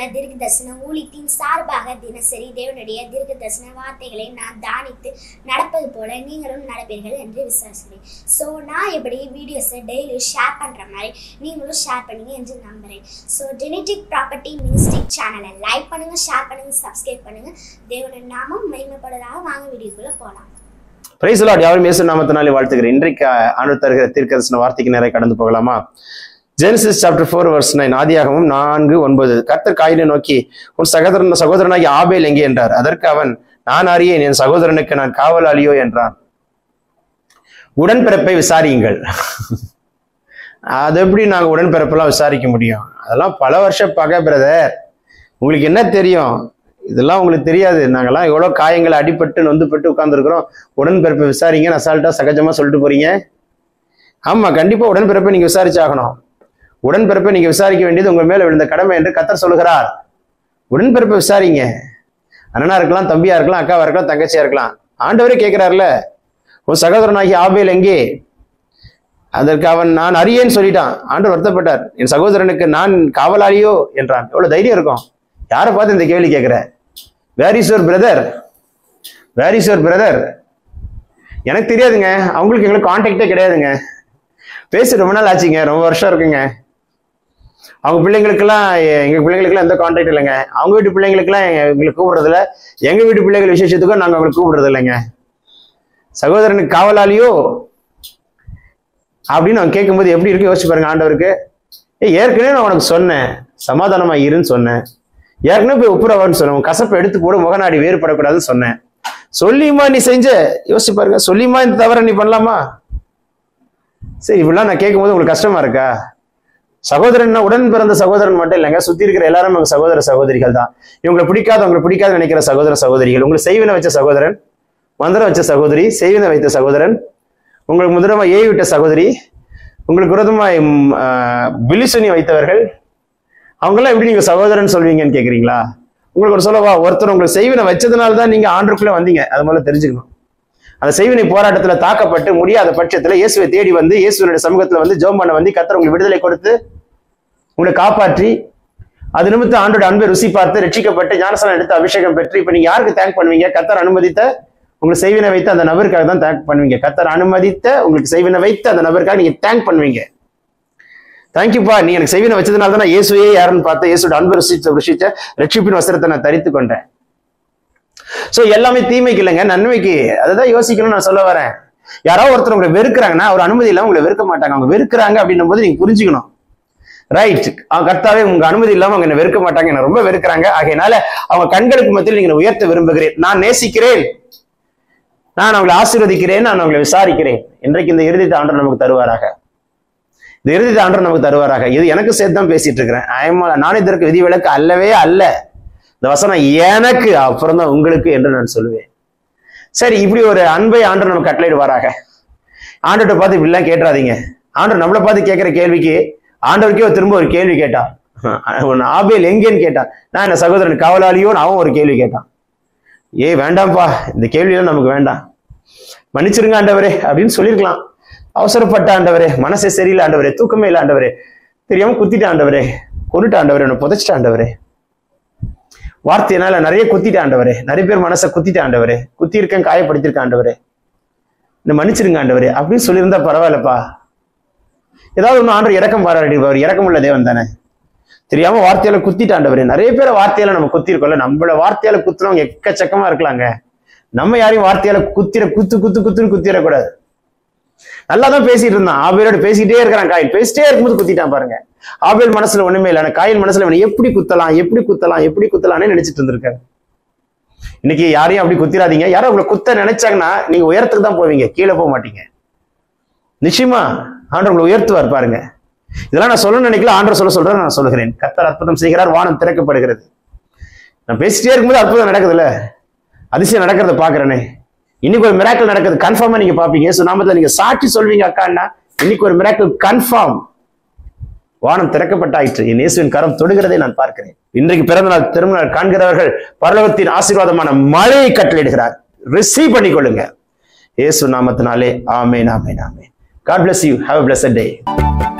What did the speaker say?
தீர்க்க தரிசன ஊழியத்தின் சார்பாக தினசரி தேவனுடைய தீர்க்க தரிசன வார்த்தைகளை நான் தானித்து நடப்பது போல நீங்களும் நடப்பீர்கள் என்று விசுவாசிக்கிறேன் ஸோ நான் எப்படி வீடியோஸை டெய்லி ஷேர் பண்ணுற மாதிரி நீங்களும் ஷேர் பண்ணுங்க என்று நம்புகிறேன் ஸோ ஜெனட்டிக் ப்ராப்பர்ட்டி மினிஸ்டிக் சேனலை லைக் பண்ணுங்க ஷேர் பண்ணுங்க சப்ஸ்கிரைப் பண்ணுங்க தேவனின் நாமம் மகிமைப்படுவதாக வாங்க வீடியோக்குள்ளே போகலாம் பிரைஸ் லார்ட் யாரும் இயேசு நாமத்தினாலே வாழ்த்துக்கிறேன் இன்றைக்கு ஆண்டு தருகிற தீர்க்கதரிசன வார்த்தைக்கு நிறைய கடந்து போகலாமா Genesis chapter four verse nine ஆதியாகமும் நான்கு ஒன்பது கர்த்தர் காயினை நோக்கி உன் சகோதரன் சகோதரனாகி ஆபேல் எங்கே என்றார் அதற்கு அவன் நான் அறியேன் என் சகோதரனுக்கு நான் காவலாளியோ என்றான் உடன்பிறப்பை விசாரியுங்கள் அது எப்படி நாங்கள் உடன்பிறப்பெல்லாம் விசாரிக்க முடியும் அதெல்லாம் பல வருஷ பகை பிரதர் உங்களுக்கு என்ன தெரியும் இதெல்லாம் உங்களுக்கு தெரியாது நாங்கெல்லாம் எவ்வளோ காயங்கள் அடிபட்டு நொந்துப்பட்டு உட்காந்துருக்குறோம் உடன்பிறப்பை விசாரிங்க அசால்ட்டா சகஜமா சொல்லிட்டு போறீங்க ஆமா கண்டிப்பா உடன்பிறப்பை நீங்க விசாரிச்சாகணும் உடன்பிறப்பை நீங்க விசாரிக்க வேண்டியது உங்க மேல விழுந்த கடமை என்று கத்தர் சொல்லுகிறார் உடன்பிறப்பை விசாரிங்க அண்ணனா இருக்கலாம் தம்பியா இருக்கலாம் அக்காவா இருக்கலாம் தங்கச்சியா இருக்கலாம் ஆண்டவரே கேட்கிறார்ல உன் சகோதரனாகி ஆபேல் எங்கே அதற்கு அவன் நான் அறியேன்னு சொல்லிட்டான் ஆண்டவர் வருத்தப்பட்டார் என் சகோதரனுக்கு நான் காவலாளியோ என்றான் எவ்வளவு தைரியம் இருக்கும் யாரை பார்த்து இந்த கேள்வி கேட்கிற where is your brother where is your brother எனக்கு தெரியாதுங்க அவங்களுக்கு எங்களுக்கு கான்டாக்டே கிடையாதுங்க பேசி ரொம்ப நாள் ஆச்சுங்க ரொம்ப வருஷம் இருக்குங்க அவங்க பிள்ளைங்களுக்கெல்லாம் எ- எங்க பிள்ளைங்களுக்கெல்லாம் எந்த கான்டாக்ட் இல்லைங்க அவங்க வீட்டு பிள்ளைங்களுக்கெல்லாம் எங்க- எங்களுக்கு கூப்பிடுறது இல்ல எங்க வீட்டு பிள்ளைகள் விசேஷத்துக்கும் நாங்க அவங்களுக்கு கூப்பிடுறது இல்லைங்க சகோதரனுக்கு காவலாளியோ அப்படின்னு அவன் கேட்கும்போது எப்படி இருக்கு யோசிச்சு பாருங்க ஆண்டவருக்கு ஏ ஏற்கனவே நான் உனக்கு சொன்னேன் சமாதானமா இருன்னு சொன்னேன் ஏற்கனவே போய் ஒப்புரவான்னு சொன்னேன் உன் கசப்பை எடுத்து போடு முகநாடி வேறுபடக்கூடாதுன்னு சொன்னேன் சொல்லியுமா நீ செஞ்ச யோசிச்சு பாருங்க சொல்லியுமா இந்த தவிர நீ பண்ணலாமா சரி இப்படிலாம் நான் கேட்கும்போது உங்களுக்கு கஷ்டமா இருக்கா சகோதரன்னா உடன் பிறந்த சகோதரன் மட்டும் இல்லைங்க சுத்தி இருக்கிற எல்லாரும் உங்க சகோதர சகோதரிகள் தான் இவங்களை பிடிக்காத உங்களை பிடிக்காத நினைக்கிற சகோதர சகோதரிகள் உங்களுக்கு செய்வினை வச்ச சகோதரன் மந்திரம் வச்ச சகோதரி செய்வினை வைத்த சகோதரன் உங்களுக்கு முதலமா ஏவி விட்ட சகோதரி உங்களுக்கு விரோதமாய் ம், ஆஹ், பிலிசுனி வைத்தவர்கள் அவங்கெல்லாம் எப்படி நீங்க சகோதரன் சொல்வீங்கன்னு கேக்குறீங்களா உங்களுக்கு ஒரு சொல்லவா ஒருத்தர் உங்களுக்கு செய்வினை வச்சதுனால தான் நீங்க ஆண்டுக்குள்ள வந்தீங்க அது முதல்ல தெரிஞ்சுக்கணும் அந்த செய்வினை போராட்டத்துல தாக்கப்பட்டு முடியாத பட்சத்துல இயேசுவை தேடி வந்து இயேசுவனுடைய சமூகத்துல வந்து ஜெபம் பண்ண வந்து கத்தர் உங்களுக்கு விடுதலை கொடுத்து உங்களை காப்பாற்றி அது நிமித்தம் ஆண்டோட அன்பை ருசி பார்த்து ரட்சிக்கப்பட்டு ஞானசனம் எடுத்து அபிஷேகம் பெற்று இப்ப நீங்க யாருக்கு தேங்க் பண்ணுவீங்க கத்தர் அனுமதித்த உங்களுக்கு செய்வினை வைத்த அந்த நபருக்காக தான் தேங்க் பண்ணுவீங்க கத்தர் அனுமதித்த உங்களுக்கு செய்வினை வைத்த அந்த நபருக்காக நீங்க தேங்க் பண்ணுவீங்க தேங்க்யூப்பா நீ எனக்கு செய்வினை வச்சதுனால தான் நான் இயேசுவே யாருன்னு பார்த்தேன் இயேசுட அன்பு ருசிச்ச ருசிச்ச ரட்சிப்பின் வஸ்திரத்தை நான் தரித்து கொண்டேன் சோ எல்லாமே தீமைக்கு இல்லைங்க நன்மைக்கு அதுதான் யோசிக்கணும்னு நான் சொல்ல வரேன் யாரோ ஒருத்தர் உங்களை வெறுக்கிறாங்கன்னா அவர் அனுமதி இல்லாம உங்களை வெறுக்க மாட்டாங்க அவங்க வெறுக்கிறாங்க அப்படின்னும் போது நீங்க புரிஞ்சுக்கணும் ரைட் அவங்க கர்த்தாவே உங்க அனுமதி இல்லாம அவங்க என்ன வெறுக்க மாட்டாங்க என்ன ரொம்ப வெறுக்கிறாங்க ஆகையினால அவங்க கண்களுக்கு மத்தியில் நீங்க என்னை உயர்த்த விரும்புகிறேன் நான் நேசிக்கிறேன் நான் அவங்களை ஆசீர்வதிக்கிறேன் நான் அவங்களை விசாரிக்கிறேன் இன்றைக்கு இந்த இறுதி ஆண்டர் நமக்கு தருவாராக இந்த இறுதி ஆண்டர் நமக்கு தருவாராக இது எனக்கு சேர்த்து தான் பேசிட்டு இருக்கிறேன் ஐயமா நான் இதற்கு விதிவிலக்கு அல்லவே அல்ல இந்த வசனம் எனக்கு அப்புறம் தான் உங்களுக்கு என்று நான் சொல்லுவேன் சரி இப்படி ஒரு அன்பை ஆண்டர் நமக்கு கட்டளையிடுவாராக ஆண்டர்கிட்ட பார்த்து இப்படிலாம் கேட்டுறாதீங்க ஆண்டர் நம்மளை பார்த்து கேட்கிற கேள்விக்கு ஆண்டவருக்கே ஒரு திரும்ப ஒரு கேள்வி கேட்டான் உன் ஆபேல் எங்கேன்னு கேட்டான் நான் என்ன சகோதரன் காவலாளியோன்னு அவன் ஒரு கேள்வி கேட்டான் ஏய் வேண்டாம்ப்பா இந்த கேள்வியெல்லாம் நமக்கு வேண்டாம் மன்னிச்சிருங்க ஆண்டவரே அப்படின்னு சொல்லியிருக்கலாம் அவசரப்பட்ட ஆண்டவரே மனசே சரியில்லை ஆண்டவரே தூக்கமே இல்லை ஆண்டவரே தெரியாம குத்திட்ட ஆண்டவரே கொண்டுட்ட ஆண்டவரே உன்னை புதைச்சிட்ட ஆண்டவரே வார்த்தையினால நிறைய குத்திட்ட ஆண்டவரே நிறைய பேர் மனசை குத்திட்ட ஆண்டவரே குத்தி இருக்கேன் காயப்படுத்திருக்கேன் ஆண்டவரே இந்த மன்னிச்சிருங்க ஆண்டவரே அப்படின்னு சொல்லியிருந்தா பரவாயில்லப்பா ஏதாவது ஒன்று ஆண்டவர் இறக்கம் பாராட்டிடுவார் இறக்கம் உள்ள தேவன் தானே தெரியாம வார்த்தையால குத்திட்ட ஆண்டவரே நிறைய பேரை வார்த்தையால நம்ம குத்திருக்கோம்ல நம்மள வார்த்தையால குத்துறவங்க எக்கச்சக்கமா இருக்கலாங்க நம்ம யாரையும் வார்த்தையால குத்திர குத்து குத்து குத்துன்னு குத்திடக்கூடாது நல்லா தான் பேசிட்டு இருந்தான் ஆபேலோட பேசிட்டே இருக்கிறான் காயில் பேசிட்டே இருக்கும்போது குத்திட்டான் பாருங்க ஆபேல் மனசுல ஒண்ணுமே இல்லை ஆனா காயில் மனசுல இவனை எப்படி குத்தலாம் எப்படி குத்தலாம் எப்படி குத்தலாம்னு நினைச்சிட்டு இருந்திருக்காரு இன்னைக்கு யாரையும் அப்படி குத்திராதீங்க யாரும் உங்களை குத்த நினைச்சாங்கன்னா நீங்க உயரத்துக்கு தான் போவீங்க கீழே போக மாட்டீங்க நிச்சயமா ஆண்டவர் உங்களை உயர்த்துவார் பாருங்க இதெல்லாம் நான் சொல்லணும்னு நினைக்கல ஆண்டவர் சொல்ல சொல்றேன் நான் சொல்லுகிறேன் கத்தர் அற்புதம் செய்கிறார் வானம் திறக்கப்படுகிறது நான் பேசிட்டே இருக்கும்போது அற்புதம் நடக்குதுல்ல அதிசயம் நடக்கிறத பாக்குறேனே இன்னைக்கு ஒரு மிராக்கல் நடக்குது கன்ஃபார்மா நீங்க பாப்பீங்க இயேசு நாமத்துல நீங்க சாட்சி சொல்வீங்க அக்கான்னா இன்னைக்கு ஒரு மிராக்கல் கன்ஃபார்ம் வானம் திறக்கப்பட்டாயிற்று என் இயேசுவின் கரம் தொடுகிறதை நான் பார்க்கிறேன் இன்றைக்கு பிறந்த நாள் திருமண காண்கிறவர்கள் பரலோகத்தின் ஆசீர்வாதமான மழையை கட்டளையிடுகிறார் ரிசீவ் பண்ணிக்கொள்ளுங்க இயேசு நாமத்தினாலே amen amen amen God bless you have a blessed day